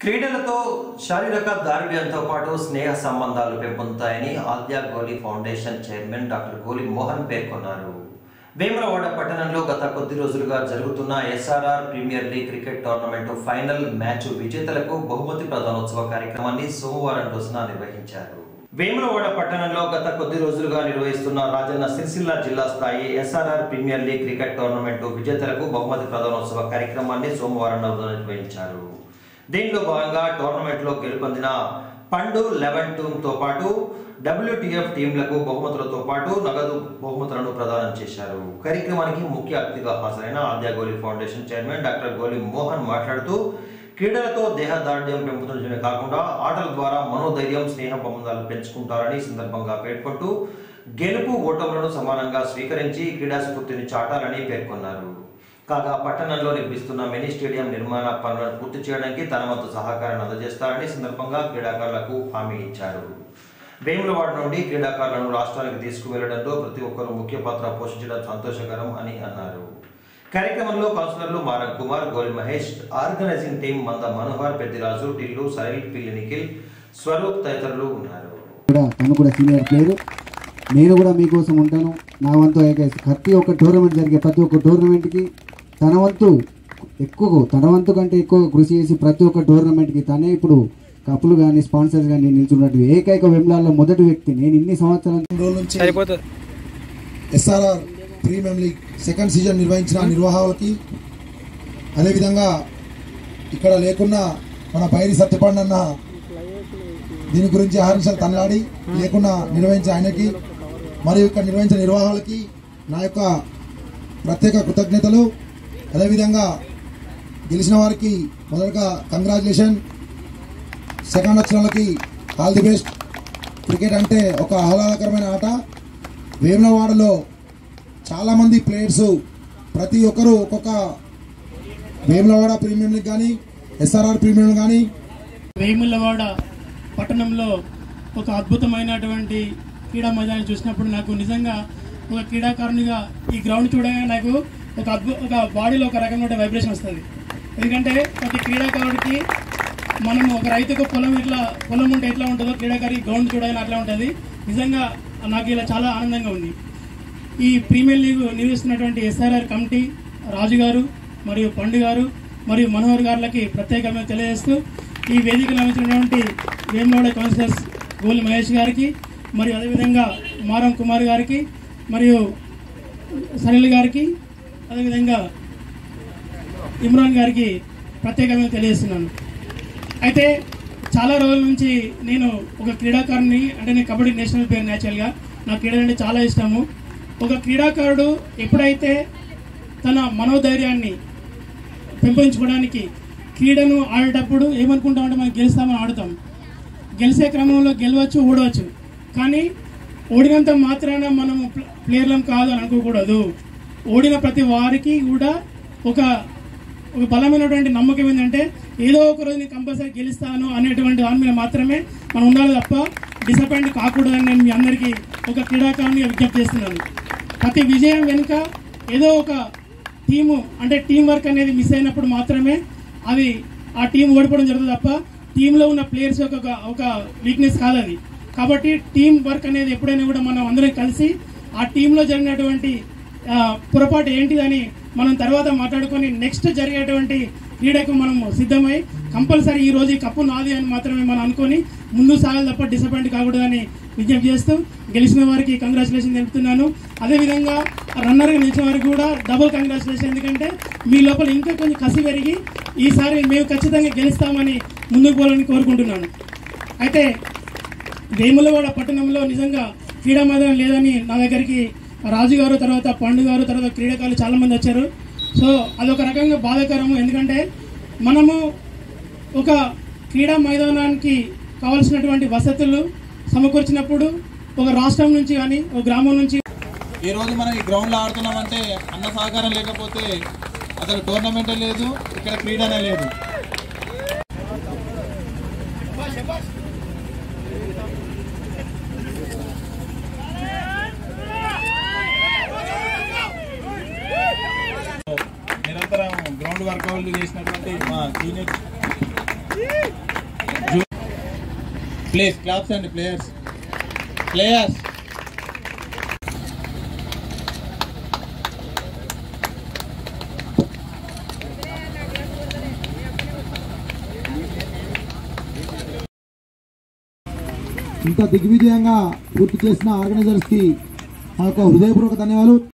క్రీడలతో శారీరక దారుఢ్యంతో పాటు స్నేహ సంబంధాలు పెంపొందుతాయని ఆద్య గోలీ ఫౌండేషన్ చైర్మన్ డాక్టర్ గోలి మోహన్ పేర్కొన్నారు వేములవాడ పట్టణంలో గత కొద్ది రోజులుగా జరుగుతున్న SRR premier league cricket tournament final match విజేతలకు బహుమతి ప్రధానోత్సవ కార్యక్రమాన్ని సోమవారం రోజున నిర్వహించారు వేములవాడ పట్టణంలో గత కొద్ది రోజులుగా నిర్వహిస్తున్న రాజన్న సిరిసిల్ల జిల్లా స్థాయి SRR premier league cricket tournament విజేతలకు బహుమతి ప్రధానోత్సవ కార్యక్రమాన్ని సోమవారం రోజున నిర్వహించారు దీంట్లో భాగంగా టోర్నమెంట్లో గెలుపొందిన పండు లెవెన్ తో పాటు డబ్ల్యూటీఎఫ్ టీంలకు బహుమతులతో పాటు నగదు బహుమతులను ప్రదానం చేశారు కార్యక్రమానికి ముఖ్య అతిథిగా హాజరైన ఆద్య గోలి ఫౌండేషన్ చైర్మన్ డాక్టర్ గోలి మోహన్ మాట్లాడుతూ క్రీడలతో దేహదార్ఢ్యం పెంపొందడమే కాకుండా ఆటల ద్వారా మనోధైర్యం స్నేహ సంబంధాలు పెంచుకుంటారని ఈ సందర్భంగా పేర్కొంటూ గెలుపు ఓటములను సమానంగా స్వీకరించి క్రీడా స్ఫూర్తిని చాటాలని పేర్కొన్నారు కాగా పట్టణంలో నిర్మిస్తున్న మినీ స్టేడియం నిర్మాణ పనులను పూర్తి చేయడానికి తన వంతు సహకారాన్ని అందజేస్తారని ఈ సందర్భంగా క్రీడాకారులకు హామీ ఇచ్చారు వేములవాడ నుండి క్రీడాకారులను రాష్ట్రానికి తీసుకువెళ్లడంలో ప్రతి ఒక్కరూ ముఖ్య పాత్ర పోషించడం సంతోషకరం అని అన్నారు కార్యక్రమంలో కౌన్సిలర్లు మారం కుమార్ గోలి మహేష్ ఆర్గనైజింగ్ టీం మంద మనోహర్ పెద్దిరాజు టిల్లు సరైల్ పిల్లి నిఖిల్ స్వరూప్ తదితరులు ఉన్నారు కూడా తను కూడా సీనియర్ ప్లేయర్ నేను కూడా మీకోసం ఉంటాను నా వంతు ఏక- ప్రతి ఒక్క టోర్నమెంట్ జరిగే ప్రతి ఒక్క టోర్నమెంట్కి తన వంతు ఎక్కువ తన వంతు కంటే ఎక్కువ కృషి చేసి ప్రతి ఒక్క టోర్నమెంట్కి తనే ఇప్పుడు కప్పులు కానీ స్పాన్సర్స్ కానీ నిల్చున్నట్టు ఏకైక వెమ్లాల్లో మొదటి వ్యక్తి నేను ఇన్ని సంవత్సరాల రోజుల నుంచి SRR premium league second season నిర్వహించిన నిర్వాహకులకి అదేవిధంగా ఇక్కడ లేకున్నా మన బైరి సత్యపండ్ అన్న దీని గురించి ఆహరించాలి తనలాడి లేకున్నా నిర్వహించే ఆయనకి మరియు ఇక్కడ నిర్వహించిన నిర్వాహకులకి నా యొక్క ప్రత్యేక కృతజ్ఞతలు అదేవిధంగా గెలిచిన వారికి మొదటగా కంగ్రాచులేషన్ సెకండ్ వచ్చిన వాళ్ళకి ఆల్ ది బెస్ట్ క్రికెట్ అంటే ఒక ఆహ్లాదకరమైన ఆట వేములవాడలో చాలామంది ప్లేయర్స్ ప్రతి ఒక్కరు ఒక్కొక్క వేములవాడ ప్రీమియం లీగ్ కానీ ఎస్ఆర్ఆర్ ప్రీమియం కానీ వేములవాడ పట్టణంలో ఒక అద్భుతమైనటువంటి క్రీడా మైదానం చూసినప్పుడు నాకు నిజంగా ఒక క్రీడాకారునిగా ఈ గ్రౌండ్ చూడగానే నాకు ఒక అద్భుత ఒక బాడీలో ఒక రకమైన వైబ్రేషన్ వస్తుంది ఎందుకంటే ప్రతి క్రీడాకారుడికి మనము ఒక రైతుకు పొలం ఎట్లా పొలం ఉంటే ఎట్లా ఉంటుందో క్రీడాకారి గ్రౌండ్ చూడగానే అట్లా ఉంటుంది నిజంగా నాకు ఇలా చాలా ఆనందంగా ఉంది ఈ ప్రీమియర్ లీగ్ నిర్వహిస్తున్నటువంటి ఎస్ఆర్ఆర్ కమిటీ రాజు గారు మరియు పండు గారు మరియు మనోహర్ గారులకి ప్రత్యేకంగా తెలియజేస్తూ ఈ వేదికలో వచ్చినటువంటి వేమలోడ కౌన్సిలర్స్ గోలి మహేష్ గారికి మరియు అదేవిధంగా మారం కుమార్ గారికి మరియు సనిల్ గారికి అదేవిధంగా ఇమ్రాన్ గారికి ప్రత్యేకంగా తెలియజేస్తున్నాను అయితే చాలా రోజుల నుంచి నేను ఒక క్రీడాకారుని అంటే నేను కబడ్డీ నేషనల్ పేరు న్యాచురల్గా నాకు క్రీడలు అంటే చాలా ఇష్టము ఒక క్రీడాకారుడు ఎప్పుడైతే తన మనోధైర్యాన్ని పెంపొందించుకోవడానికి క్రీడను ఆడేటప్పుడు ఏమనుకుంటామంటే మనం గెలుస్తామని ఆడుతాం గెలిచే క్రమంలో గెలవచ్చు ఓడవచ్చు కానీ ఓడినంత మాత్రాన మనము ప్ల- ప్లేయర్లం కాదు అని అనుకోకూడదు ఓడిన ప్రతి వారికి కూడా ఒక ఒక బలమైనటువంటి నమ్మకం ఏంటంటే ఏదో ఒక రోజు నేను కంపల్సరీ గెలుస్తాను అనేటువంటి దాని మీద మాత్రమే మనం ఉండాలి తప్ప డిసప్పాయింట్ కాకూడదని నేను మీ అందరికీ ఒక క్రీడాకారునిగా విజ్ఞప్తి చేస్తున్నాను ప్రతి విజయం వెనుక ఏదో ఒక టీము అంటే టీం వర్క్ అనేది మిస్ అయినప్పుడు మాత్రమే అది ఆ టీం ఓడిపోవడం జరుగుతుంది తప్ప టీంలో ఉన్న ప్లేయర్స్ యొక్క ఒక- ఒక వీక్నెస్ కాదు అది కాబట్టి టీం వర్క్ అనేది ఎప్పుడైనా కూడా మనం అందరం కలిసి ఆ టీంలో జరిగినటువంటి ఆ, పొరపాటు ఏంటిదని మనం తర్వాత మాట్లాడుకొని నెక్స్ట్ జరిగేటువంటి క్రీడకు మనం సిద్ధమై కంపల్సరీ ఈ రోజు ఈ కప్పు నాది అని మాత్రమే మనం అనుకొని ముందు సాగాలి తప్ప డిసప్పాయింట్ కాకూడదని విజ్ఞప్తి చేస్తూ గెలిచిన వారికి కంగ్రాచులేషన్ తెలుపుతున్నాను అదేవిధంగా రన్నర్గా నిలిచిన వారికి కూడా డబుల్ కంగ్రాచులేషన్ ఎందుకంటే మీ లోపల ఇంకా కొంచెం కసి పెరిగి ఈసారి మేము ఖచ్చితంగా గెలుస్తామని ముందుకు పోవాలని కోరుకుంటున్నాను అయితే వేములవాడ పట్టణంలో నిజంగా క్రీడా మైదానం లేదని నా దగ్గరికి రాజు గారు తర్వాత పండు గారు తర్వాత క్రీడాకారులు చాలా మంది వచ్చారు సో అదొక రకంగా బాధాకరము ఎందుకంటే మనము ఒక క్రీడా మైదానానికి కావాల్సినటువంటి వసతులు సమకూర్చినప్పుడు ఒక రాష్ట్రం నుంచి కానీ ఒక గ్రామం నుంచి ఈ రోజు మనం ఈ గ్రౌండ్లో ఆడుతున్నామంటే అన్న సహకారం లేకపోతే అసలు టోర్నమెంటే లేదు ఇక్కడ క్రీడనే లేదు నిరంతరం గ్రౌండ్ వర్కౌట్లు చేసినటువంటి మా సీనియర్ ప్లీజ్ క్లాప్స్ అండి ప్లేయర్స్ ప్లేయర్స్ ఇంత దిగ్విజయంగా పూర్తి చేసిన ఆర్గనైజర్స్కి మా యొక్క హృదయపూర్వక ధన్యవాదాలు